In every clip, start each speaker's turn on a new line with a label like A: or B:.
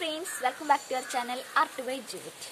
A: friends welcome back to our channel art by jute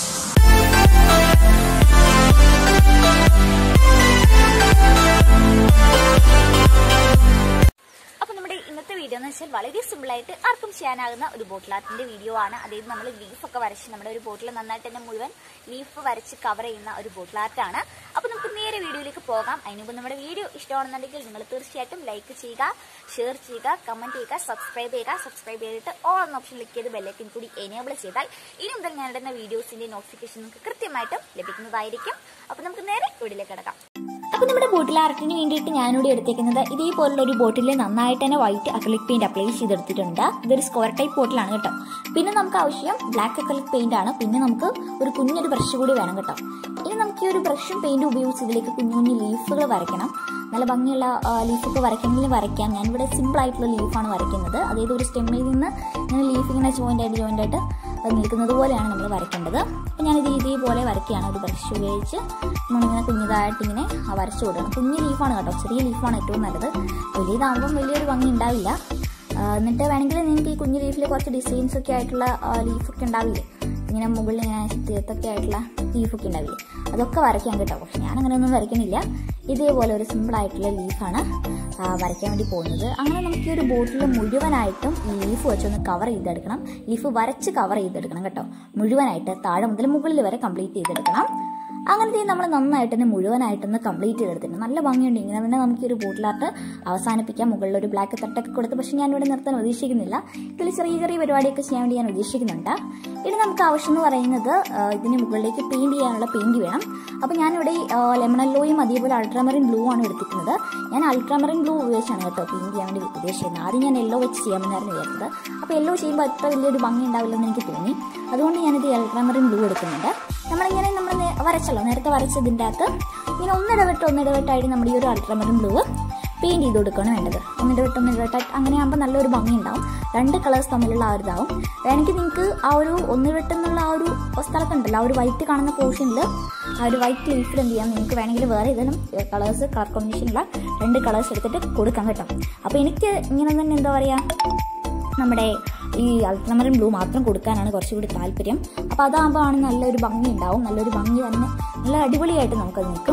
A: അപ്പൊ നമ്മുടെ ഇന്നത്തെ വീഡിയോ എന്ന് വെച്ചാൽ വളരെ സിമ്പിൾ ആയിട്ട് ആർക്കും ചെയ്യാനാകുന്ന ഒരു ബോട്ടിൽ ആർട്ടിന്റെ വീഡിയോ ആണ് അതായത് നമ്മൾ ലീഫ് ഒക്കെ വരച്ച് നമ്മുടെ ഒരു ബോട്ടിൽ നന്നായിട്ട് തന്നെ മുഴുവൻ ലീഫ് വരച്ച് കവർ ചെയ്യുന്ന ഒരു ബോട്ടിൽ ആർട്ടാണ് അപ്പൊ നമുക്ക് നേരെ വീഡിയോയിലേക്ക് പോകാം അതിന് മുമ്പ് നമ്മുടെ വീഡിയോ ഇഷ്ടമാണെന്നുണ്ടെങ്കിൽ നിങ്ങൾ തീർച്ചയായിട്ടും ലൈക്ക് ചെയ്യുക ഷെയർ ചെയ്യുക കമന്റ് ചെയ്യുക സബ്സ്ക്രൈബ് ചെയ്യുക സബ്സ്ക്രൈബ് ചെയ്തിട്ട് ഓൾ എന്ന ഓപ്ഷൻ ക്ലിക്ക് ചെയ്ത് ബെല്ലൈക്കൻ കൂടി എനേബിൾ ചെയ്താൽ ഇനി മുതൽ ഞാൻ ഇടുന്ന വീഡിയോസിന്റെ നോട്ടിഫിക്കേഷൻ നിങ്ങൾക്ക് കൃത്യമായിട്ടും ലഭിക്കുന്നതായിരിക്കും അപ്പൊ നമുക്ക് നേരെ വീഡിയോയിലേക്ക് കിടക്കാം അപ്പൊ നമ്മുടെ ബോട്ടിൽ ആർട്ടിന് വേണ്ടിയിട്ട് ഞാനിവിടെ എടുത്തേക്കുന്നത് ഇതേപോലുള്ള ഒരു ബോട്ടിൽ നന്നായിട്ട് തന്നെ വൈറ്റ് അക്രിലിക് പെയിന്റ് അപ്ലൈ ചെയ്തെടുത്തിട്ടുണ്ട് ഇതൊരു സ്ക്വയർ ടൈപ്പ് ബോട്ടിലാണ് കേട്ടോ പിന്നെ നമുക്ക് ആവശ്യം ബ്ലാക്ക് അക്രിലിക് പെയിന്റ് ആണ് പിന്നെ നമുക്ക് ഒരു കുഞ്ഞൊരു ബ്രഷ് കൂടി വേണം കേട്ടോ ഇനി നമുക്ക് ഈ ഒരു ബ്രഷും പെയിന്റും ഉപയോഗിച്ച് ഇതിലേക്ക് കുഞ്ഞു കുഞ്ഞു ലീഫുകൾ വരയ്ക്കണം നല്ല ഭംഗിയുള്ള ലീഫൊക്കെ വരയ്ക്കണമെങ്കിൽ വരയ്ക്കാം ഞാനിവിടെ സിമ്പിൾ ആയിട്ടുള്ള ലീഫാണ് വരയ്ക്കുന്നത് അതായത് ഒരു സ്റ്റെമ്മിൽ നിന്ന് ഇങ്ങനെ ലീഫ് ഇങ്ങനെ ജോയിന്റ് ആയിട്ട് ജോയിന്റ് ആയിട്ട് നിൽക്കുന്നത് പോലെയാണ് നമ്മൾ വരയ്ക്കേണ്ടത് അപ്പം ഞാനിത് ഇതേപോലെ വരയ്ക്കുകയാണ് ഒരു ബ്രഷ് ഉപയോഗിച്ച് നമ്മളിങ്ങനെ കുഞ്ഞതായിട്ട് ഇങ്ങനെ വരച്ചു കൊടുക്കണം കുഞ്ഞു ലീഫാണ് കേട്ടോ ചെറിയ ലീഫാണ് ഏറ്റവും നല്ലത് വലിയതാകുമ്പം വലിയൊരു ഭംഗി ഉണ്ടാവില്ല ആ, എന്നിട്ട് വേണമെങ്കിൽ നിങ്ങൾക്ക് ഈ കുഞ്ഞു ലീഫിൽ കുറച്ച് ഡിസൈൻസ് ഒക്കെ ആയിട്ടുള്ള ലീഫൊക്കെ ഉണ്ടാവില്ലേ ഇങ്ങനെ മുകളിൽ ഇങ്ങനെ തീർത്തൊക്കെ ആയിട്ടുള്ള ലീഫൊക്കെ ഉണ്ടാവില്ലേ അതൊക്കെ വരയ്ക്കാൻ കേട്ടോ പക്ഷെ ഞാൻ അങ്ങനെയൊന്നും വരയ്ക്കണില്ല ഇതേപോലെ ഒരു സിമ്പിൾ ആയിട്ടുള്ള ലീഫാണ് ആ, വരയ്ക്കാൻ വേണ്ടി പോകുന്നത് അങ്ങനെ നമുക്ക് ഈ ഒരു ബോട്ടിൽ മുഴുവനായിട്ടും ഈ ലീഫ് വെച്ചൊന്ന് കവർ ചെയ്തെടുക്കണം ലീഫ് വരച്ച് കവർ ചെയ്തെടുക്കണം കേട്ടോ മുഴുവനായിട്ട് താഴെ മുതൽ മുകളിൽ വരെ കംപ്ലീറ്റ് ചെയ്തെടുക്കണം അങ്ങനത്തെ നമ്മൾ നന്നായിട്ട് തന്നെ മുഴുവനായിട്ടൊന്ന് കംപ്ലീറ്റ് ചെയ്തെടുത്തിട്ടുണ്ട് നല്ല ഭംഗിയുണ്ട് ഇങ്ങനെ തന്നെ നമുക്ക് ഈ ഒരു ബോട്ടിലാർട്ട് അവസാനിപ്പിക്കാം മുകളിൽ ഒരു ബ്ലാക്ക് തട്ടൊക്കെ കൊടുത്ത് പക്ഷെ ഞാൻ ഇവിടെ നിർത്താൻ ഉദ്ദേശിക്കുന്നില്ല ഇതിൽ ചെറിയ ചെറിയ പരിപാടിയൊക്കെ ചെയ്യാൻ വേണ്ടി ഞാൻ ഉദ്ദേശിക്കുന്നുണ്ട് ഇനി നമുക്ക് ആവശ്യം എന്ന് പറയുന്നത് ആ, ഇതിന് മുകളിലേക്ക് പെയിന്റ് ചെയ്യാനുള്ള പെയിന്റ് വേണം അപ്പോൾ ഞാനിവിടെ ലെമൺ യെല്ലോയും അതേപോലെ അൾട്രാമറിൻ ബ്ലൂ ആണ് എടുത്തിരിക്കുന്നത് ഞാൻ അൾട്രാമറിൻ ബ്ലൂ ഉപയോഗിച്ചാണ് കേട്ടോ പെയിന്റ് ചെയ്യാൻ വേണ്ടി ഉദ്ദേശിക്കുന്നത് ആദ്യം ഞാൻ യെല്ലോ വെച്ച് ചെയ്യാമെന്നായിരുന്നു വിചാരിച്ചത് അപ്പോൾ യെല്ലോ ചെയ്യുമ്പോൾ അത്ര വലിയൊരു ഭംഗി ഉണ്ടാവില്ലെന്ന് എനിക്ക് തോന്നി അതുകൊണ്ട് ഞാനിത് അൾട്രാമറിൻ ബ്ലൂ എടുക്കുന്നുണ്ട് നമ്മളിങ്ങനെ നമ്മൾ നേ- വരച്ചല്ലോ നേരത്തെ വരച്ചതിൻ്റെ അകത്ത് ഇങ്ങനെ ഒന്നിടവിട്ട് ഒന്നിടവിട്ടായിട്ട് നമ്മുടെ ഈ ഒരു അൾട്രാമറിൻ ബ്ലൂ പെയിന്റ് ചെയ്ത് കൊടുക്കുകയാണ് വേണ്ടത് ഒന്നിടവിട്ട് ഒന്നിടവിട്ടായിട്ട് അങ്ങനെ ആകുമ്പോൾ നല്ലൊരു ഭംഗി ഉണ്ടാവും രണ്ട് കളേഴ്സ് തമ്മിലുള്ള ആ ഒരു ഇതാവും വേണമെങ്കിൽ നിങ്ങൾക്ക് ആ ഒരു ഒന്നിടവിട്ട് എന്നുള്ള ആ ഒരു സ്ഥലത്തുണ്ടല്ലോ ആ ഒരു വൈറ്റ് കാണുന്ന പോർഷനിൽ ആ ഒരു വൈറ്റ് ലീഫിൽ എന്ത് ചെയ്യാം നിങ്ങൾക്ക് വേണമെങ്കിൽ വേറെ ഏതെങ്കിലും കളേഴ്സ് കളർ കോമ്പിനേഷനുള്ള രണ്ട് കളേഴ്സ് എടുത്തിട്ട് കൊടുക്കാം കേട്ടോ അപ്പോൾ എനിക്ക് ഇങ്ങനെ തന്നെ എന്താ പറയുക നമ്മുടെ ഈ അൾട്രാമറിൻ ബ്ലൂ മാത്രം കൊടുക്കാനാണ് കുറച്ചുകൂടി താല്പര്യം അപ്പോൾ അതാകുമ്പോൾ ആണ് നല്ലൊരു ഭംഗി ഉണ്ടാവും നല്ലൊരു ഭംഗി തന്നെ നല്ല അടിപൊളിയായിട്ട് നമുക്കത് നിൽക്കും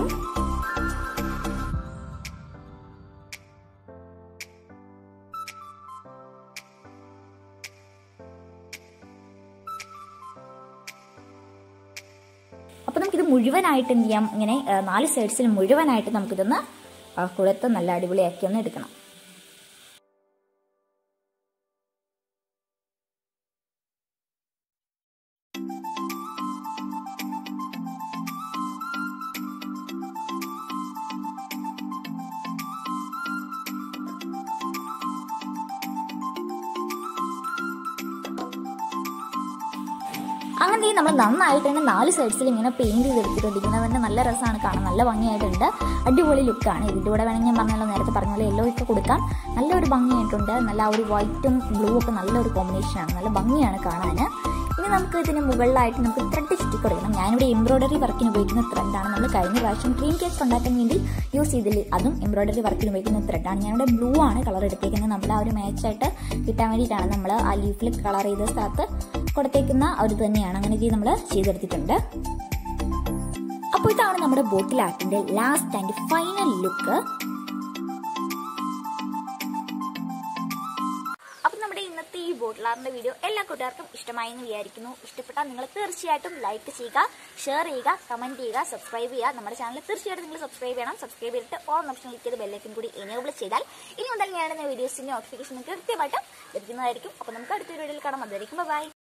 A: അപ്പോൾ നമുക്കിത് മുഴുവനായിട്ട് എന്ത് ചെയ്യാം ഇങ്ങനെ ആ, നാല് സൈഡ്സിൽ മുഴുവനായിട്ട് നമുക്കിതൊന്ന് ആ, കൊടുത്ത് നല്ല അടിപൊളിയാക്കി ഒന്ന് എടുക്കണം അങ്ങനെ നമ്മൾ നന്നായിട്ട് തന്നെ നാല് സൈഡ്സിൽ ഇങ്ങനെ പെയിന്റ് ചെയ്തെടുത്തിട്ടുണ്ട് ഇങ്ങനെ തന്നെ നല്ല രസമാണ് കാണാൻ നല്ല ഭംഗിയായിട്ടുണ്ട് അടിപൊളി ലുക്കാണ് ഇതിൻ്റെ കൂടെ വേണമെങ്കിൽ ഞാൻ പറഞ്ഞല്ലോ നേരത്തെ പറഞ്ഞ പോലെ യെല്ലോ ഒക്കെ കൊടുക്കാം നല്ലൊരു ഭംഗിയായിട്ടുണ്ട് നല്ല ആ ഒരു വൈറ്റും ബ്ലൂ ഒക്കെ നല്ലൊരു കോമ്പിനേഷനാണ് നല്ല ഭംഗിയാണ് കാണാൻ ഇനി നമുക്ക് ഇതിന് മുകളിലായിട്ട് നമുക്ക് ത്രെഡ് ചുറ്റി കൊടുക്കണം ഞാനിവിടെ എംബ്രോയിഡറി വർക്കിന് ഉപയോഗിക്കുന്ന ത്രെഡാണ് നമ്മൾ കഴിഞ്ഞ പ്രാവശ്യം ക്രീം കേക്ക് ഉണ്ടാക്കാൻ വേണ്ടി യൂസ് ചെയ്തില്ല അതും എംബ്രോയിഡറി വർക്കിന് ഉപയോഗിക്കുന്ന ത്രെഡാണ് ഞാനിവിടെ ബ്ലൂ ആണ് കളർ എടുത്തേക്കുന്നത് നമ്മുടെ ആ ഒരു മാച്ചായിട്ട് കിട്ടാൻ വേണ്ടിയിട്ടാണ് നമ്മൾ ആ ലീഫിൽ കളർ ചെയ്ത സ്ഥലത്ത് കൊടുത്തേക്കുന്ന ഒരു തന്നെയാണ് അങ്ങനെ ഇത് നമ്മൾ ചെയ്തെടുത്തിട്ടുണ്ട് അപ്പോൾ ഇതാണ് നമ്മുടെ ബോട്ടിൽ ആർട്ടിന്റെ ലാസ്റ്റ് ആൻഡ് ഫൈനൽ ലുക്ക് അപ്പം നമ്മുടെ ഇന്നത്തെ ഈ ബോട്ടിലാറിന്റെ വീഡിയോ എല്ലാ കൂട്ടുകാർക്കും ഇഷ്ടമായി എന്ന് വിചാരിക്കുന്നു ഇഷ്ടപ്പെട്ടാൽ നിങ്ങൾ തീർച്ചയായിട്ടും ലൈക്ക് ചെയ്യുക ഷെയർ ചെയ്യുക കമന്റ് ചെയ്യുക സബ്സ്ക്രൈബ് ചെയ്യുക നമ്മുടെ ചാനൽ തീർച്ചയായിട്ടും നിങ്ങൾ സബ്സ്ക്രൈബ് ചെയ്യണം സബ്സ്ക്രൈബ് ചെയ്തിട്ട് ഓൺ ഓപ്ഷൻ ക്ലിക്ക് ചെയ്ത് ബെല്ലൈക്കൻ കൂടി എനേബിൾ ചെയ്താൽ ഇനി മുതൽ ഞാൻ വീഡിയോസിന്റെ നോട്ടിഫിക്കേഷൻ കൃത്യമായിട്ട് ലഭിക്കുന്നതായിരിക്കും അപ്പോൾ നമുക്ക് അടുത്തൊരു വീഡിയോയിൽ കാണാം അതായിരിക്കും ബൈ